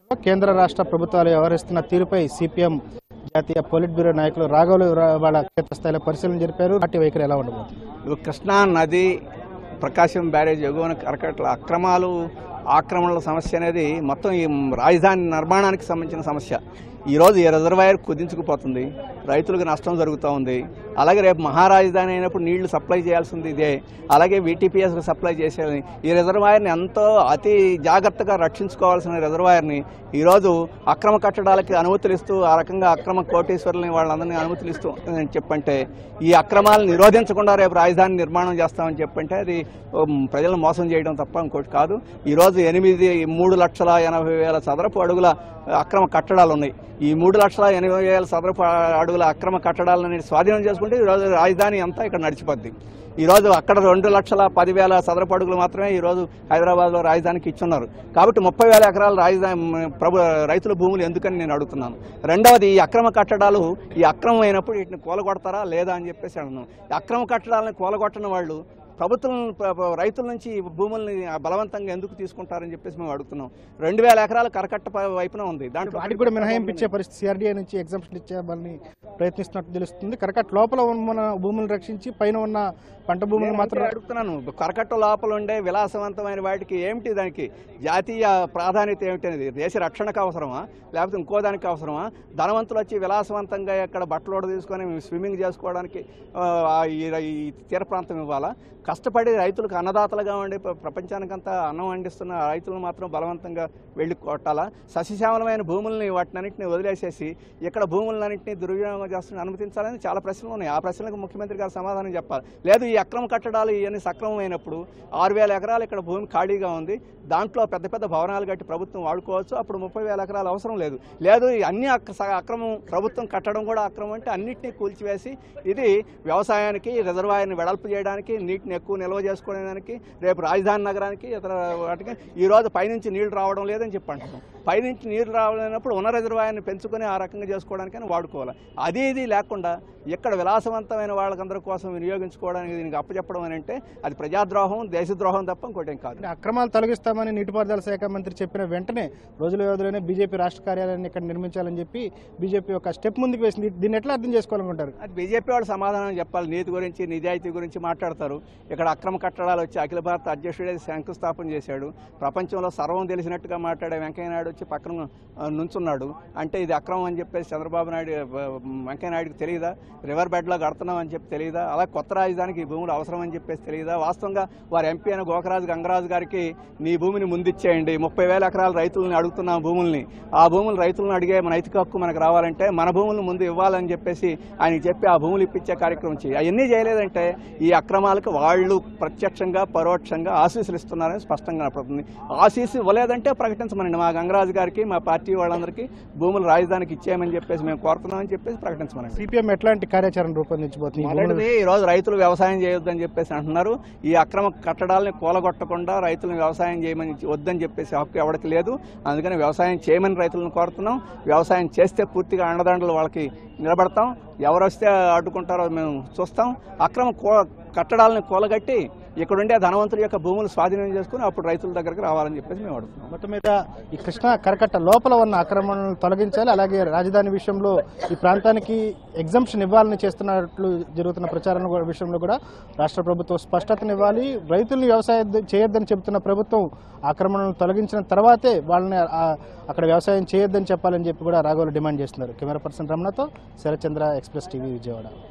కేంద్ర రాష్ట్ర ప్రప్రభుత్వాలు వ్యవహరిస్తున్న తీరుపై సిపిఎం జాతీయ పోలిట్ బ్యూరో నాయకులు రాఘవులు వాళ్ళ క్షేత్రస్థాయిలో పరిశీలన జరిపారు పార్టీ వైఖరి ఎలా ఉండబోతుంది ఇప్పుడు కృష్ణా నది ప్రకాశం బ్యారేజ్ ఎగువన కరకట్ల అక్రమాలు ఆక్రమణల సమస్య అనేది మొత్తం ఈ రాజధాని నిర్మాణానికి సంబంధించిన సమస్య ఈరోజు ఈ రిజర్వాయర్ కుదించుకుపోతుంది రైతులకు నష్టం జరుగుతూ ఉంది అలాగే రేపు మహారాజధాని అయినప్పుడు నీళ్లు సప్లై చేయాల్సింది ఇదే అలాగే వీటీపీఎస్కి సప్లై చేసేది ఈ రిజర్వాయర్ని ఎంతో అతి జాగ్రత్తగా రక్షించుకోవాల్సిన రిజర్వాయర్ని ఈరోజు అక్రమ కట్టడాలకి అనుమతులు ఇస్తూ ఆ రకంగా అక్రమ కోటేశ్వరులని వాళ్ళందరినీ అనుమతులు ఇస్తూ అని చెప్పంటే ఈ అక్రమాలను నిరోధించకుండా రేపు రాజధాని నిర్మాణం చేస్తామని చెప్పంటే అది ఉమ్, ప్రజలను మోసం చేయడం తప్ప ఇంకోటి కాదు ఈరోజు ఎనిమిది మూడు లక్షల ఎనభై వేల చదరపు అడుగుల అక్రమ కట్టడాలు ఉన్నాయి ఈ మూడు లక్షల ఎనభై వేల చదరపు అడుగుల అక్రమ కట్టడాలను స్వాధీనం చేసుకుంటే ఈరోజు రాజధాని అంతా ఇక్కడ నడిచిపోద్ది ఈరోజు అక్కడ రెండు లక్షల పదివేల చదరపు అడుగులు మాత్రమే ఈరోజు హైదరాబాద్లో రాజధానికి ఇచ్చున్నారు కాబట్టి ముప్పై వేల ఎకరాల రాజధాని ప్రభు రైతుల భూములు ఎందుకని నేను అడుగుతున్నాను రెండవది ఈ అక్రమ కట్టడాలు ఈ అక్రమం అయినప్పుడు వీటిని కూలగొడతారా లేదా అని చెప్పేసి అడుగుతున్నాను ఈ అక్రమ కట్టడాలను కూలగొట్టని వాళ్ళు ప్రభుత్వం ప్ర- ప్ర- రైతుల నుంచి ఈ భూముల్ని బలవంతంగా ఎందుకు తీసుకుంటారని చెప్పేసి మేము అడుగుతున్నాం రెండు వేల ఎకరాల కరకట్ట ప- వైపున ఉంది దాంట్లో వాటికి కూడా మినహాయింపు ఇచ్చే పరిస్థితి సిఆర్డీఏ నుంచి ఎగ్జామ్షన్ ఇచ్చేవాళ్ళని ప్రయత్నిస్తున్నట్టు తెలుస్తుంది కరకట్ లోపల ఉన్న భూములను రక్షించి పైన ఉన్న పంట భూములను నేను మాత్రం అందుకే అడుగుతున్నాను కరకట్ట లోపల ఉండే విలాసవంతమైన వాటికి ఏమిటి దానికి జాతీయ ప్రాధాన్యత ఏమిటి అనేది దేశ రక్షణకు అవసరమా లేకపోతే ఇంకో దానికి అవసరమా ధనవంతులు వచ్చి విలాసవంతంగా ఇక్కడ బట్టలు తీసుకొని స్విమ్మింగ్ చేసుకోవడానికి ఆ, ఈ ఈ తీర ప్రాంతం ఇవ్వాలా కష్టపడి రైతులకు అన్నదాతలుగా ఉండి ప్ర- ప్రపంచానికంతా అన్నం వండిస్తున్న రైతులను మాత్రం బలవంతంగా వెళ్ళి కొట్టాలా సస్యశ్యామలమైన భూముల్ని వాటినన్నింటినీ వదిలేసేసి ఇక్కడ భూములన్నింటినీ దుర్వినియోగం చేస్తున్న అనుమతించాలని చాలా ప్రశ్నలు ఉన్నాయి ఆ ప్రశ్నలకు ముఖ్యమంత్రి గారు సమాధానం చెప్పాలి లేదు ఈ అక్రమ కట్టడాలు ఇవన్నీ సక్రమమైనప్పుడు ఆరు వేల ఎకరాలు ఇక్కడ భూమి ఖాళీగా ఉంది దాంట్లో పెద్ద పెద్ద భవనాలు కట్టి ప్రభుత్వం వాడుకోవచ్చు అప్పుడు ముప్పై వేల ఎకరాలు అవసరం లేదు లేదు ఈ అన్ని అక్- స- అక్రమం ప్రభుత్వం కట్టడం కూడా అక్రమం అంటే అన్నింటినీ కూల్చివేసి ఇది వ్యవసాయానికి రిజర్వాయర్ని వెడల్పు చేయడానికి నీటిని ఎక్కువ నిల్వ చేసుకోవడానికి రేపు రాజధాని నగరానికి ఇతర వాటికి ఈ రోజు పైనుంచి నీళ్లు రావడం లేదని చెప్పి అంటున్నాం పైనుంచి నీళ్లు రావలేనప్పుడు ఉన్న రిజర్వాయర్ని పెంచుకొని ఆ రకంగా చేసుకోవడానికని వాడుకోవాలి అది ఇది లేకుండా ఇక్కడ విలాసవంతమైన వాళ్ళకందరి కోసం వినియోగించుకోవడానికి దీనికి అప్పచెప్పడం అని అంటే అది ప్రజాద్రోహం దేశద్రోహం తప్ప ఇంకోటి ఏం కాదు అంటే అక్రమాలు తొలగిస్తామని నీటిపారుదల శాఖ మంత్రి చెప్పిన వెంటనే రోజుల వ్యవధిలోనే బీజేపీ రాష్ట్ర కార్యాలయాన్ని ఇక్కడ నిర్మించాలని చెప్పి బీజేపీ ఒక స్టెప్ ముందుకు వేసింది దీన్ని ఎట్లా అర్థం చేసుకోవాలనుకుంటారు అది బీజేపీ వాళ్ళు సమాధానం చెప్పాలి నీతి గురించి నిజాయితీ గురించి మాట్లాడతారు ఇక్కడ అక్రమ కట్టడాలు వచ్చి అఖిల భారత అధ్యక్షుడే శంకుస్థాపన చేశాడు ప్రపంచంలో సర్వం తెలిసినట్టుగా మాట్లాడే వెంకయ్య నాయుడు వచ్చి పక్కన ఆ, నుంచున్నాడు అంటే ఇది అక్రమం అని చెప్పేసి చంద్రబాబు నాయుడు ఆ, వెంకయ్య నాయుడుకి తెలియదా రివర్ బెడ్లో కడుతున్నాం అని చెప్పి తెలియదా అలా కొత్త రాజధానికి ఈ భూములు అవసరం అని చెప్పేసి తెలియదా వాస్తవంగా వారి ఎంపీ అయిన గోకరాజు గంగరాజు గారికి నీ భూమిని ముందిచ్చేయండి ముప్పై వేల ఎకరాల రైతులను అడుగుతున్న భూముల్ని ఆ భూములు రైతులను అడిగే మన నైతిక హక్కు మనకు రావాలంటే మన భూములను ముందు ఇవ్వాలని చెప్పేసి ఆయనకి చెప్పి ఆ భూములు ఇప్పించే కార్యక్రమం చేయి అవన్నీ చేయలేదంటే ఈ అక్రమాలకు వాళ్ళు ప్రత్యక్షంగా పరోక్షంగా ఆశీస్సులు ఇస్తున్నారని స్పష్టంగా కనపడుతుంది ఆశీస్సు ఇవ్వలేదంటే ప్రకటించమనండి మా గంగరాజు గారికి మా పార్టీ వాళ్ళందరికీ భూములు రాజధానికి ఇచ్చేయమని చెప్పేసి మేము కోరుతున్నామని చెప్పేసి ప్రకటించమనండి సిపిఎం ఎట్లాంటి కార్యాచరణ రూపొందించబోతుంది ఈ భూముల మొదటిది ఈ రోజు రైతులు వ్యవసాయం చేయొద్దని చెప్పేసి అంటున్నారు ఈ అక్రమ కట్టడాలని కూలగొట్టకుండా రైతులను వ్యవసాయం చేయమని వద్దని చెప్పేసి హక్కు ఎవరికి లేదు అందుకని వ్యవసాయం చేయమని రైతులను కోరుతున్నాం వ్యవసాయం చేస్తే పూర్తిగా అండదండలు వాళ్ళకి నిలబడతాం ఎవరు వస్తే అడ్డుకుంటారో మేము చూస్తాం అక్రమ కూ- కట్టడాలను కూలగట్టి ఇక్కడుండే ధనవంతుల యొక్క భూములు స్వాధీనం చేసుకుని అప్పుడు రైతుల దగ్గరికి రావాలని చెప్పేసి మేము అడుగుతున్నాం మొత్తం మీద ఈ కృష్ణా కరకట్ట లోపల ఉన్న ఆక్రమణలను తొలగించాలి అలాగే రాజధాని విషయంలో ఈ ప్రాంతానికి ఎగ్జంప్షన్ ఇవ్వాలని చేస్తున్నట్లు జరుగుతున్న ప్రచారం కూడా- విషయంలో కూడా రాష్ట్ర ప్రభుత్వం స్పష్టతనివ్వాలి రైతుల్ని వ్యవసాయం చేయొద్దని చెబుతున్న ప్రభుత్వం ఆక్రమణలను తొలగించిన తర్వాతే వాళ్ళని ఆ, అక్కడ వ్యవసాయం చేయొద్దని చెప్పాలని చెప్పి కూడా రాఘవులు డిమాండ్ చేస్తున్నారు కెమెరా పర్సన్ రమణతో శరత్చంద్ర ఎక్స్ప్రెస్ టీవీ విజయవాడ